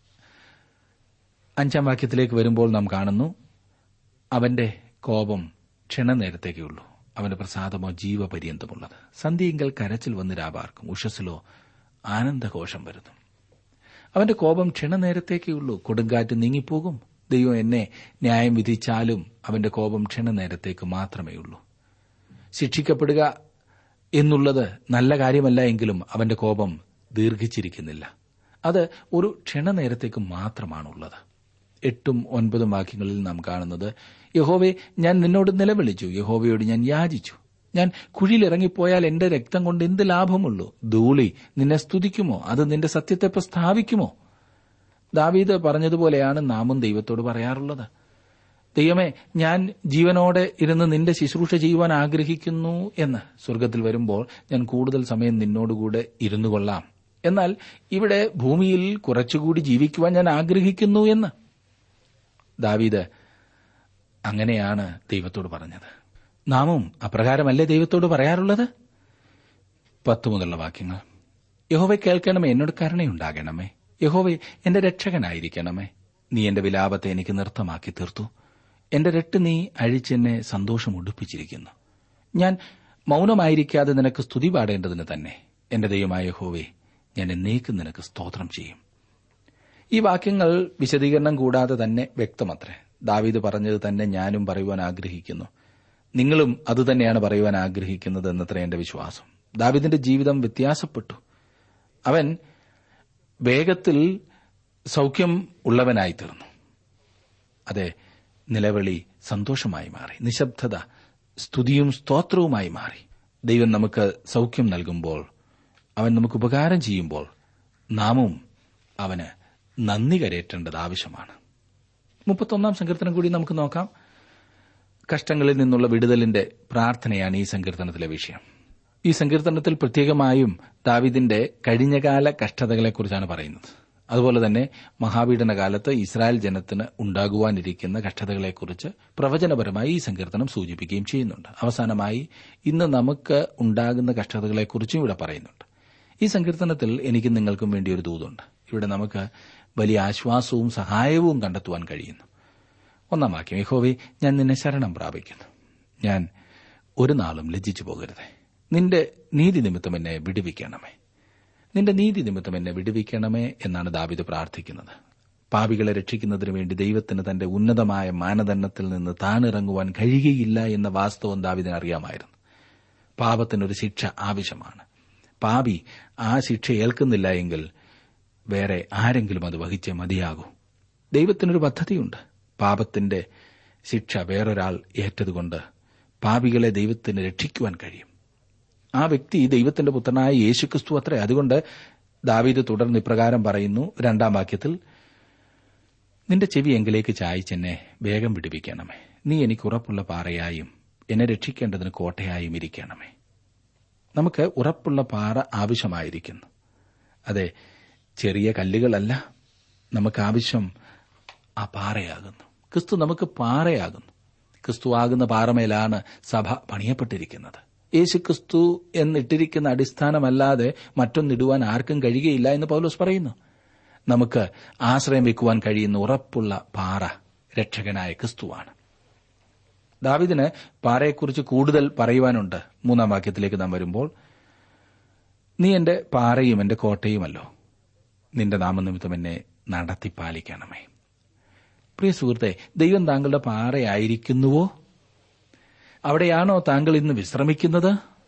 അഞ്ചാം വാക്യത്തിലേക്ക് വരുമ്പോൾ നാം കാണുന്നു അവന്റെ കോപം ക്ഷണനേരത്തേക്കേ ഉള്ളൂ അവന്റെ പ്രസാദമോ ജീവപര്യന്തമുള്ളത് സന്ധ്യയെങ്കിൽ കരച്ചിൽ വന്ന് രാപാർക്കും ഉഷസ്സിലോ ആനന്ദഘോഷം വരുന്നു അവന്റെ കോപം ക്ഷണനേരത്തേക്കേ ഉള്ളൂ കൊടുങ്കാറ്റ് നീങ്ങിപ്പോകും ദൈവം എന്നെ ന്യായം വിധിച്ചാലും അവന്റെ കോപം ക്ഷണനേരത്തേക്ക് മാത്രമേ ഉള്ളൂ ശിക്ഷിക്കപ്പെടുക എന്നുള്ളത് നല്ല കാര്യമല്ല എങ്കിലും അവന്റെ കോപം ദീർഘിച്ചിരിക്കുന്നില്ല അത് ഒരു ക്ഷണനേരത്തേക്ക് മാത്രമാണുള്ളത് എട്ടും ഒൻപതും വാക്യങ്ങളിൽ നാം കാണുന്നത് യഹോവെ ഞാൻ നിന്നോട് നിലവിളിച്ചു യഹോവയോട് ഞാൻ യാചിച്ചു ഞാൻ കുഴിയിലിറങ്ങിപ്പോയാൽ എന്റെ രക്തം കൊണ്ട് എന്ത് ലാഭമുള്ളൂ ധൂളി നിന്നെ സ്തുതിക്കുമോ അത് നിന്റെ സത്യത്തെ പ്രസ്താവിക്കുമോ ദാവീദ് പറഞ്ഞതുപോലെയാണ് നാമും ദൈവത്തോട് പറയാറുള്ളത് ദൈവമേ ഞാൻ ജീവനോടെ ഇരുന്ന് നിന്റെ ശുശ്രൂഷ ചെയ്യുവാൻ ആഗ്രഹിക്കുന്നു എന്ന് സ്വർഗത്തിൽ വരുമ്പോൾ ഞാൻ കൂടുതൽ സമയം നിന്നോടുകൂടെ ഇരുന്നു കൊള്ളാം എന്നാൽ ഇവിടെ ഭൂമിയിൽ കുറച്ചുകൂടി ജീവിക്കുവാൻ ഞാൻ ആഗ്രഹിക്കുന്നു എന്ന് ദാവീദ് അങ്ങനെയാണ് ദൈവത്തോട് പറഞ്ഞത് നാമും അപ്രകാരമല്ലേ ദൈവത്തോട് പറയാറുള്ളത് പത്ത് മുതലുള്ള വാക്യങ്ങൾ യഹോവെ കേൾക്കണമേ എന്നോട് കരുണയുണ്ടാകണമേ യഹോവെ എന്റെ രക്ഷകനായിരിക്കണമേ നീ എന്റെ വിലാപത്തെ എനിക്ക് നൃത്തമാക്കി തീർത്തു എന്റെ രട്ട് നീ അഴിച്ചെന്നെ സന്തോഷം ഉടുപ്പിച്ചിരിക്കുന്നു ഞാൻ മൗനമായിരിക്കാതെ നിനക്ക് സ്തുതി പാടേണ്ടതിന് തന്നെ എന്റെ ദൈവമായ യഹോവേ ഞാൻ എന്നേക്കും നിനക്ക് സ്തോത്രം ചെയ്യും ഈ വാക്യങ്ങൾ വിശദീകരണം കൂടാതെ തന്നെ വ്യക്തമത്രേ ദാവീദ് പറഞ്ഞത് തന്നെ ഞാനും പറയുവാൻ ആഗ്രഹിക്കുന്നു നിങ്ങളും അതുതന്നെയാണ് പറയുവാൻ ആഗ്രഹിക്കുന്നത് എന്നത്ര എന്റെ വിശ്വാസം ദാവീദിന്റെ ജീവിതം വ്യത്യാസപ്പെട്ടു അവൻ വേഗത്തിൽ സൌഖ്യം ഉള്ളവനായി തീർന്നു അതെ നിലവിളി സന്തോഷമായി മാറി നിശബ്ദത സ്തുതിയും സ്തോത്രവുമായി മാറി ദൈവം നമുക്ക് സൌഖ്യം നൽകുമ്പോൾ അവൻ നമുക്ക് ഉപകാരം ചെയ്യുമ്പോൾ നാമും അവന് നന്ദി കരയേറ്റേണ്ടത് ആവശ്യമാണ് മുപ്പത്തൊന്നാം സങ്കീർത്തനം കൂടി നമുക്ക് നോക്കാം കഷ്ടങ്ങളിൽ നിന്നുള്ള വിടുതലിന്റെ പ്രാർത്ഥനയാണ് ഈ സങ്കീർത്തനത്തിലെ വിഷയം ഈ സങ്കീർത്തനത്തിൽ പ്രത്യേകമായും ദാവിദിന്റെ കഴിഞ്ഞകാല കഷ്ടതകളെക്കുറിച്ചാണ് പറയുന്നത് അതുപോലെ തന്നെ മഹാപീഡന കാലത്ത് ഇസ്രായേൽ ജനത്തിന് ഉണ്ടാകുവാനിരിക്കുന്ന കഷ്ടതകളെക്കുറിച്ച് പ്രവചനപരമായി ഈ സങ്കീർത്തനം സൂചിപ്പിക്കുകയും ചെയ്യുന്നുണ്ട് അവസാനമായി ഇന്ന് നമുക്ക് ഉണ്ടാകുന്ന കഷ്ടതകളെക്കുറിച്ചും ഇവിടെ പറയുന്നുണ്ട് ഈ സങ്കീർത്തനത്തിൽ എനിക്ക് നിങ്ങൾക്കും വേണ്ടി ഒരു ദൂതുണ്ട് ഇവിടെ നമുക്ക് വലിയ ആശ്വാസവും സഹായവും കണ്ടെത്തുവാൻ കഴിയുന്നു ഒന്നാം വാക്യം യഹോവേ ഞാൻ നിന്നെ ശരണം പ്രാപിക്കുന്നു ഞാൻ ഒരു നാളും ലജ്ജിച്ചു പോകരുതേ നിന്റെ നീതി നിമിത്തം എന്നെ വിടുവിക്കണമേ നിന്റെ നീതി നിമിത്തം എന്നെ വിടുവിക്കണമേ എന്നാണ് ദാവിദ് പ്രാർത്ഥിക്കുന്നത് പാപികളെ രക്ഷിക്കുന്നതിനു വേണ്ടി ദൈവത്തിന് തന്റെ ഉന്നതമായ മാനദണ്ഡത്തിൽ നിന്ന് താണിറങ്ങുവാൻ കഴിയുകയില്ല എന്ന വാസ്തവം ദാവിദിന് അറിയാമായിരുന്നു പാപത്തിനൊരു ശിക്ഷ ആവശ്യമാണ് പാപി ആ ശിക്ഷ ഏൽക്കുന്നില്ല എങ്കിൽ വേറെ ആരെങ്കിലും അത് വഹിച്ചേ മതിയാകൂ ദൈവത്തിനൊരു പദ്ധതിയുണ്ട് പാപത്തിന്റെ ശിക്ഷ വേറൊരാൾ ഏറ്റതുകൊണ്ട് പാപികളെ ദൈവത്തിന് രക്ഷിക്കുവാൻ കഴിയും ആ വ്യക്തി ദൈവത്തിന്റെ പുത്രനായ യേശുക്രിസ്തു അത്രേ അതുകൊണ്ട് ദാവീദ് തുടർന്ന് ഇപ്രകാരം പറയുന്നു രണ്ടാം വാക്യത്തിൽ നിന്റെ ചെവി എങ്കിലേക്ക് ചായച്ചെന്നെ വേഗം വിടുവിക്കണമേ നീ എനിക്ക് ഉറപ്പുള്ള പാറയായും എന്നെ രക്ഷിക്കേണ്ടതിന് കോട്ടയായും ഇരിക്കണമേ നമുക്ക് ഉറപ്പുള്ള പാറ ആവശ്യമായിരിക്കുന്നു അതെ ചെറിയ കല്ലുകളല്ല നമുക്ക് ആവശ്യം ആ പാറയാകുന്നു ക്രിസ്തു നമുക്ക് പാറയാകുന്നു ക്രിസ്തു ആകുന്ന പാറമേലാണ് സഭ പണിയപ്പെട്ടിരിക്കുന്നത് യേശു ക്രിസ്തു എന്നിട്ടിരിക്കുന്ന അടിസ്ഥാനമല്ലാതെ മറ്റൊന്നിടുവാൻ ആർക്കും കഴിയുകയില്ല എന്ന് പൗലോസ് പറയുന്നു നമുക്ക് ആശ്രയം വെക്കുവാൻ കഴിയുന്ന ഉറപ്പുള്ള പാറ രക്ഷകനായ ക്രിസ്തുവാണ് ദാവിദിന് പാറയെക്കുറിച്ച് കൂടുതൽ പറയുവാനുണ്ട് മൂന്നാം വാക്യത്തിലേക്ക് നാം വരുമ്പോൾ നീ എന്റെ പാറയും എന്റെ കോട്ടയുമല്ലോ നിന്റെ നാമനിമിത്തം എന്നെ നടത്തി പാലിക്കണമേ പ്രിയ സുഹൃത്തെ ദൈവം താങ്കളുടെ പാറയായിരിക്കുന്നുവോ അവിടെയാണോ താങ്കൾ ഇന്ന് വിശ്രമിക്കുന്നത്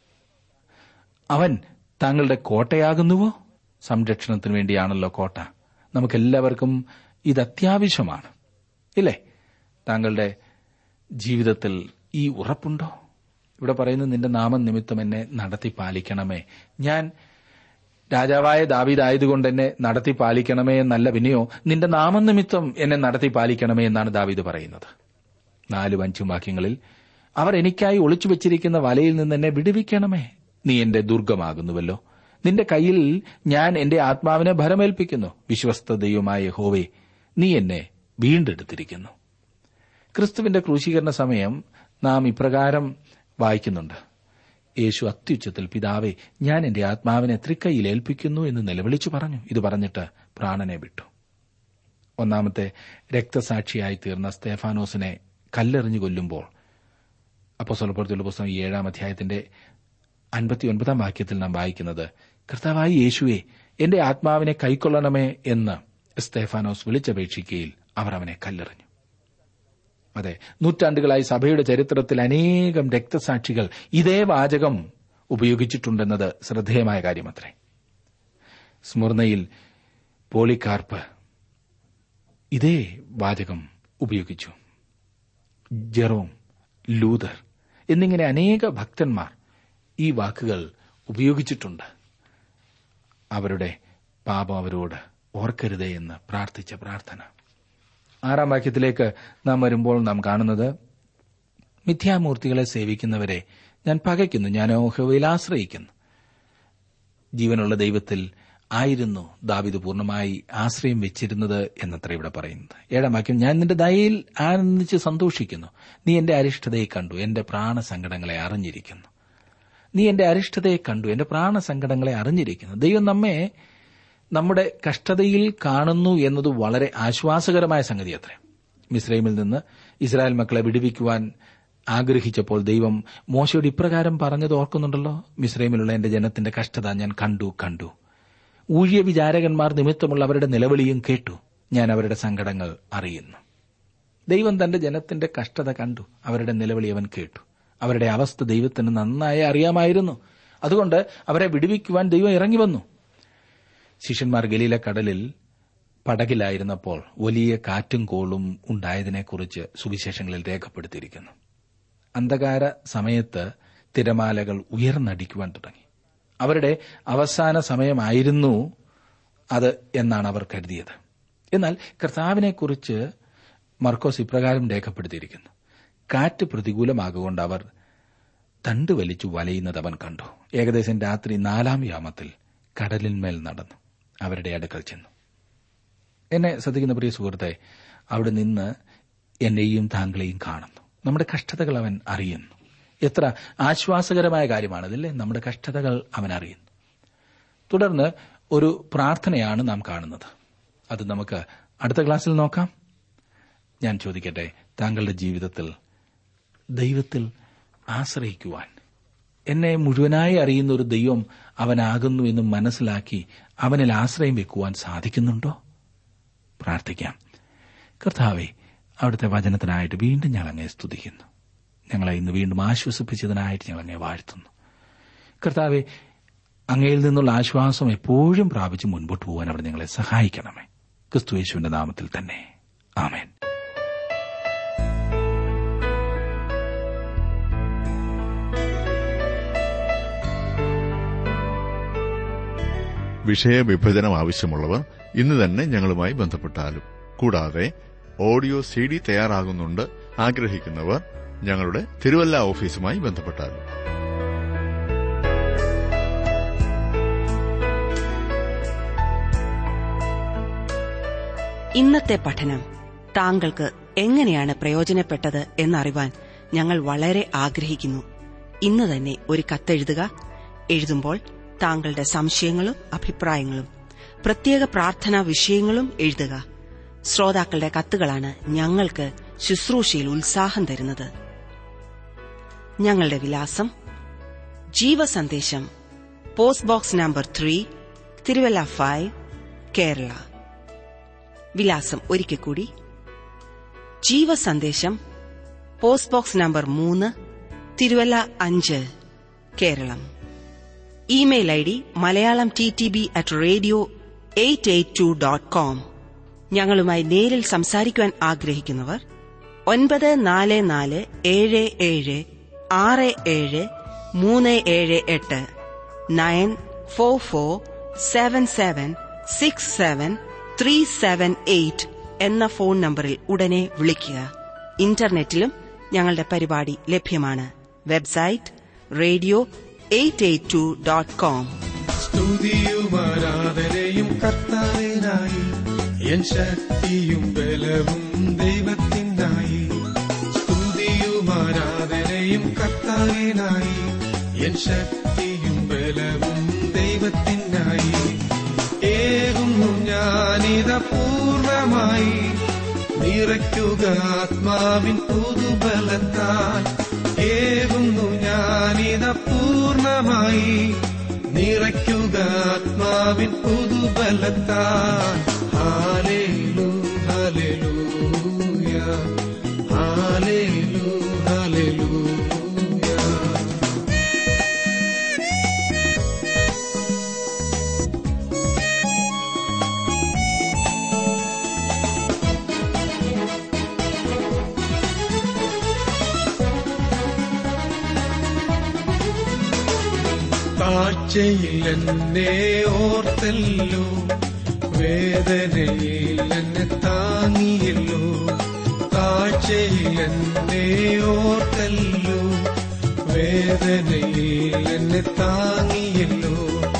അവൻ താങ്കളുടെ കോട്ടയാകുന്നുവോ സംരക്ഷണത്തിന് വേണ്ടിയാണല്ലോ കോട്ട നമുക്കെല്ലാവർക്കും ഇത് അത്യാവശ്യമാണ് ഇല്ലേ താങ്കളുടെ ജീവിതത്തിൽ ഈ ഉറപ്പുണ്ടോ ഇവിടെ പറയുന്നത് നിന്റെ നാമം നിമിത്തം എന്നെ നടത്തി പാലിക്കണമേ ഞാൻ രാജാവായ ദാവീദായതുകൊണ്ട് എന്നെ നടത്തി പാലിക്കണമേ എന്നല്ല പിന്നെയോ നിന്റെ നാമനിമിത്തം എന്നെ നടത്തി പാലിക്കണമേ എന്നാണ് ദാവീദ് പറയുന്നത് നാലും അഞ്ചും വാക്യങ്ങളിൽ അവർ എനിക്കായി ഒളിച്ചു വെച്ചിരിക്കുന്ന വലയിൽ നിന്ന് എന്നെ വിടുവിക്കണമേ നീ എന്റെ ദുർഗമാകുന്നുവല്ലോ നിന്റെ കയ്യിൽ ഞാൻ എന്റെ ആത്മാവിനെ ഭരമേൽപ്പിക്കുന്നു വിശ്വസ്തതയുമായ ഹോവേ നീ എന്നെ വീണ്ടെടുത്തിരിക്കുന്നു ക്രിസ്തുവിന്റെ ക്രൂശീകരണ സമയം നാം ഇപ്രകാരം വായിക്കുന്നുണ്ട് യേശു അത്യുച്ചത്തിൽ പിതാവെ ഞാൻ എന്റെ ആത്മാവിനെ തൃക്കൈയിൽ ഏൽപ്പിക്കുന്നു എന്ന് നിലവിളിച്ചു പറഞ്ഞു ഇത് പറഞ്ഞിട്ട് പ്രാണനെ വിട്ടു ഒന്നാമത്തെ രക്തസാക്ഷിയായി തീർന്ന സ്തേഫാനോസിനെ കല്ലെറിഞ്ഞു കൊല്ലുമ്പോൾ അപ്പോസ്വലപ്പുറത്തുള്ള പുസ്തകം ഏഴാം അധ്യായത്തിന്റെ അൻപത്തിയൊൻപതാം വാക്യത്തിൽ നാം വായിക്കുന്നത് കർത്താവായി യേശുവെ എന്റെ ആത്മാവിനെ കൈക്കൊള്ളണമേ എന്ന് സ്തേഫാനോസ് വിളിച്ചപേക്ഷിക്കയിൽ അവർ അവനെ കല്ലെറിഞ്ഞു അതെ നൂറ്റാണ്ടുകളായി സഭയുടെ ചരിത്രത്തിൽ അനേകം രക്തസാക്ഷികൾ ഇതേ വാചകം ഉപയോഗിച്ചിട്ടുണ്ടെന്നത് ശ്രദ്ധേയമായ കാര്യമത്രേ സ്മുർണയിൽ പോളികാർപ്പ് ഇതേ വാചകം ഉപയോഗിച്ചു ജെറോം ലൂതർ എന്നിങ്ങനെ അനേക ഭക്തന്മാർ ഈ വാക്കുകൾ ഉപയോഗിച്ചിട്ടുണ്ട് അവരുടെ പാപം അവരോട് ഓർക്കരുതേ എന്ന് പ്രാർത്ഥിച്ച പ്രാർത്ഥന ആറാം വാക്യത്തിലേക്ക് നാം വരുമ്പോൾ നാം കാണുന്നത് മിഥ്യാമൂർത്തികളെ സേവിക്കുന്നവരെ ഞാൻ പകയ്ക്കുന്നു ഞാൻ ഓഹോവയിൽ ആശ്രയിക്കുന്നു ജീവനുള്ള ദൈവത്തിൽ ആയിരുന്നു ദാവിദ് പൂർണ്ണമായി ആശ്രയം വെച്ചിരുന്നത് എന്നത്ര ഇവിടെ പറയുന്നത് ഏഴാം വാക്യം ഞാൻ നിന്റെ ദയയിൽ ആനന്ദിച്ച് സന്തോഷിക്കുന്നു നീ എന്റെ അരിഷ്ടതയെ കണ്ടു എന്റെ പ്രാണസങ്കടങ്ങളെ അറിഞ്ഞിരിക്കുന്നു നീ എന്റെ അരിഷ്ടതയെ കണ്ടു എന്റെ പ്രാണസങ്കടങ്ങളെ അറിഞ്ഞിരിക്കുന്നു ദൈവം നമ്മെ നമ്മുടെ കഷ്ടതയിൽ കാണുന്നു എന്നത് വളരെ ആശ്വാസകരമായ സംഗതി അത്രേ മിസ്രൈമിൽ നിന്ന് ഇസ്രായേൽ മക്കളെ വിടുവിക്കുവാൻ ആഗ്രഹിച്ചപ്പോൾ ദൈവം മോശയോട് ഇപ്രകാരം പറഞ്ഞത് ഓർക്കുന്നുണ്ടല്ലോ മിസ്രൈമിലുള്ള എന്റെ ജനത്തിന്റെ കഷ്ടത ഞാൻ കണ്ടു കണ്ടു ഊഴിയ വിചാരകന്മാർ നിമിത്തമുള്ള അവരുടെ നിലവിളിയും കേട്ടു ഞാൻ അവരുടെ സങ്കടങ്ങൾ അറിയുന്നു ദൈവം തന്റെ ജനത്തിന്റെ കഷ്ടത കണ്ടു അവരുടെ നിലവിളി അവൻ കേട്ടു അവരുടെ അവസ്ഥ ദൈവത്തിന് നന്നായി അറിയാമായിരുന്നു അതുകൊണ്ട് അവരെ വിടുവിക്കുവാൻ ദൈവം ഇറങ്ങി വന്നു ശിഷ്യന്മാർ ഗലീല കടലിൽ പടകിലായിരുന്നപ്പോൾ വലിയ കാറ്റും കോളും ഉണ്ടായതിനെക്കുറിച്ച് സുവിശേഷങ്ങളിൽ രേഖപ്പെടുത്തിയിരിക്കുന്നു അന്ധകാര സമയത്ത് തിരമാലകൾ ഉയർന്നടിക്കുവാൻ തുടങ്ങി അവരുടെ അവസാന സമയമായിരുന്നു അത് എന്നാണ് അവർ കരുതിയത് എന്നാൽ കർത്താവിനെക്കുറിച്ച് മർക്കോസ് ഇപ്രകാരം രേഖപ്പെടുത്തിയിരിക്കുന്നു കാറ്റ് പ്രതികൂലമാകൊണ്ട് അവർ തണ്ട് വലിച്ചു വലയുന്നത് അവൻ കണ്ടു ഏകദേശം രാത്രി നാലാം യാമത്തിൽ കടലിന്മേൽ നടന്നു അവരുടെ അടുക്കൽ ചെന്നു എന്നെ ശ്രദ്ധിക്കുന്ന പ്രിയ സുഹൃത്തെ അവിടെ നിന്ന് എന്നെയും താങ്കളെയും കാണുന്നു നമ്മുടെ കഷ്ടതകൾ അവൻ അറിയുന്നു എത്ര ആശ്വാസകരമായ കാര്യമാണതില്ലേ നമ്മുടെ കഷ്ടതകൾ അവൻ അറിയുന്നു തുടർന്ന് ഒരു പ്രാർത്ഥനയാണ് നാം കാണുന്നത് അത് നമുക്ക് അടുത്ത ക്ലാസ്സിൽ നോക്കാം ഞാൻ ചോദിക്കട്ടെ താങ്കളുടെ ജീവിതത്തിൽ ദൈവത്തിൽ ആശ്രയിക്കുവാൻ എന്നെ മുഴുവനായി അറിയുന്ന ഒരു ദൈവം അവനാകുന്നു എന്ന് മനസ്സിലാക്കി അവനിൽ ആശ്രയം വെക്കുവാൻ സാധിക്കുന്നുണ്ടോ പ്രാർത്ഥിക്കാം കർത്താവെ അവിടുത്തെ വചനത്തിനായിട്ട് വീണ്ടും ഞങ്ങൾ അങ്ങേ സ്തുതിക്കുന്നു ഞങ്ങളെ ഇന്ന് വീണ്ടും ആശ്വസിപ്പിച്ചതിനായിട്ട് ഞങ്ങൾ അങ്ങേ വാഴ്ത്തുന്നു കർത്താവെ അങ്ങയിൽ നിന്നുള്ള ആശ്വാസം എപ്പോഴും പ്രാപിച്ച് മുൻപോട്ട് പോകാൻ അവിടെ ഞങ്ങളെ സഹായിക്കണമേ ക്രിസ്തുയേശുവിന്റെ നാമത്തിൽ തന്നെ ആമേൻ വിഷയവിഭജനം ആവശ്യമുള്ളവർ ഇന്ന് തന്നെ ഞങ്ങളുമായി ബന്ധപ്പെട്ടാലും കൂടാതെ ഓഡിയോ സി ഡി തയ്യാറാകുന്നുണ്ട് ആഗ്രഹിക്കുന്നവർ ഞങ്ങളുടെ തിരുവല്ല ഓഫീസുമായി ബന്ധപ്പെട്ടാലും ഇന്നത്തെ പഠനം താങ്കൾക്ക് എങ്ങനെയാണ് പ്രയോജനപ്പെട്ടത് എന്നറിവാൻ ഞങ്ങൾ വളരെ ആഗ്രഹിക്കുന്നു ഇന്ന് തന്നെ ഒരു കത്തെഴുതുക എഴുതുമ്പോൾ താങ്കളുടെ സംശയങ്ങളും അഭിപ്രായങ്ങളും പ്രത്യേക പ്രാർത്ഥനാ വിഷയങ്ങളും എഴുതുക ശ്രോതാക്കളുടെ കത്തുകളാണ് ഞങ്ങൾക്ക് ശുശ്രൂഷയിൽ ഉത്സാഹം തരുന്നത് ഞങ്ങളുടെ വിലാസം Jeevasandesham post box number three Thiruvalla five Kerala വിലാസം ഒരിക്കൽ കൂടി ജീവസന്ദേശം പോസ്റ്റ് ബോക്സ് നമ്പർ മൂന്ന് തിരുവല്ല അഞ്ച് Keralam email I D Malayalam T T B at radio eight eight two dot com ഞങ്ങളുമായി നേരിൽ സംസാരിക്കുവാൻ ആഗ്രഹിക്കുന്നവർ ഒൻപത് നാല് നാല് ഏഴ് ഏഴ് ആറ് ഏഴ് മൂന്ന് ഏഴ് എട്ട് nine four four seven seven six seven three seven eight എന്ന ഫോൺ നമ്പറിൽ ഉടനെ വിളിക്കുക ഇന്റർനെറ്റിലും ഞങ്ങളുടെ പരിപാടി ലഭ്യമാണ് website radio eight eight two dot com സ്തുതിയും ആരാധനയും കർത്താവിനായി എൻ ശക്തിയും ബലവും ദൈവത്തിനായി സ്തുതിയും ആരാധനയും കർത്താവിനായി എൻ ശക്തിയും ബലവും ദൈവത്തിനായി ഏകുന്നു ഞാനിത പൂർണ്ണമായി നിറയ്ക്കുക ആത്മാവിൻ പുതുബലത്താൽ ഏകുന്നു ഞാനിത പൂർണ്ണമായി നിറയ്ക്കുക ആത്മാവിൻ പുതുബലത്താൽ ഹാലേലു ഹല്ലേലൂയ ഹാലേലു ഹല്ലേലൂയ താഴ്ചയിൽ എന്നെ ഓർത്തല്ലോ വേദനയിൽ എന്നെ താങ്ങിയല്ലോ താഴ്ചയിൽ എന്നെ ഓർത്തല്ലോ വേദനയിൽ എന്നെ താങ്ങിയല്ലോ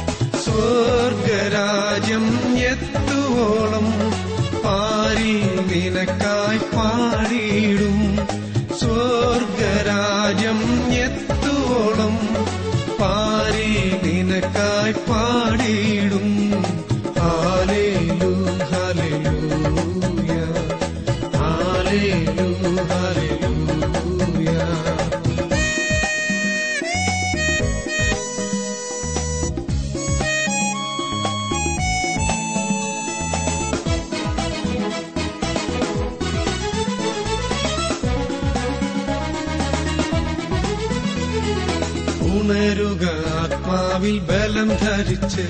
സ്വർഗരാജ്യം എത്തുവോളം പാരി നിനക്കായി പാടിയിടും സ്വർഗരാജ്യം എത്തുവോളം പാരി നിനക്കായി പാടിയിടും ഹാലേലു ഹല്ലേലൂയ ഹാലേലു ഹല്ലേലൂയ ഉണരുക ആത്മാവിൽ ബലം ധരിച്ച്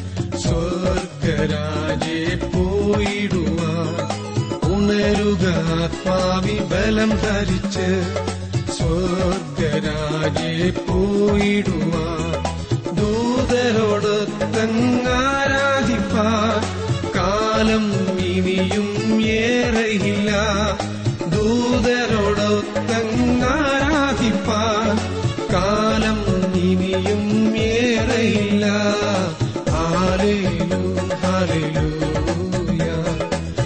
സ്വർഗരാജെ പോയിടുവാൻ ഉണരുക ആത്മാവിൽ ബലം ധരിച്ച് സ്വർഗരാജെ പോയിടുവാൻ ദൂതരോട് തങ്ങാരാധിപ്പാൻ കാലം ഇനിയും ഏറെയില്ല ദൂതരോട് തങ്ങാരാധിപ്പാൻ കാലം ഇനിയും ഏറെയില്ല ഹാലേലു ഹല്ലേലൂയ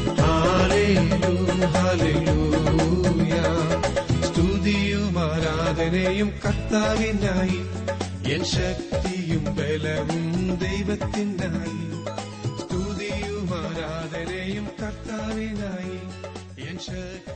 ആരാധനയും കർത്താവിനായി എൻ ശക്തിയും ബലവും ദൈവത്തിനായി സ്തുതിയും ആരാധനയും കർത്താവിനായി എൻ ശക്തി